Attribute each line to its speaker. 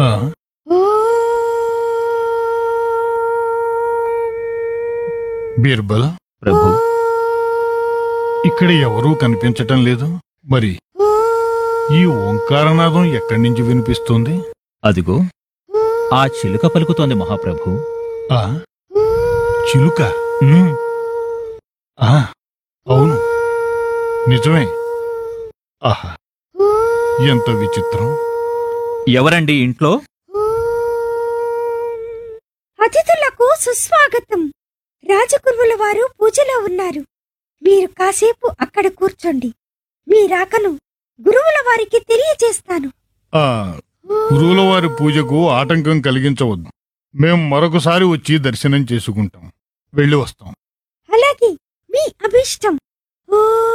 Speaker 1: ఆ, బీర్బల్
Speaker 2: ప్రభు
Speaker 1: ఇక్కడ ఎవరూ కనిపించటం లేదు మరి ఈ ఓంకారనాదం ఎక్కడి నుంచి వినిపిస్తుంది
Speaker 2: అదిగో ఆ చిలుక పలుకుతోంది మహాప్రభు
Speaker 1: ఆ చిలుక
Speaker 2: ఉమ్,
Speaker 1: ఆ అవును నిజమే ఆహా ఎంత విచిత్రం
Speaker 2: ఎవరండి ఇంట్లో
Speaker 3: అతిథులకు సుస్వాగతం రాజగురువుల వారు పూజలో ఉన్నారు మీరు కాసేపు అక్కడ కూర్చోండి మీ రాకను గురువుల వారికి తెలియజేస్తాను
Speaker 1: ఆ గురువుల వారి పూజకు ఆటంకం కలిగించవద్దు మేం మరొకసారి వచ్చి దర్శనం చేసుకుంటాం వెళ్ళి వస్తాం
Speaker 3: అలాగే మీ అభిష్టం ఓ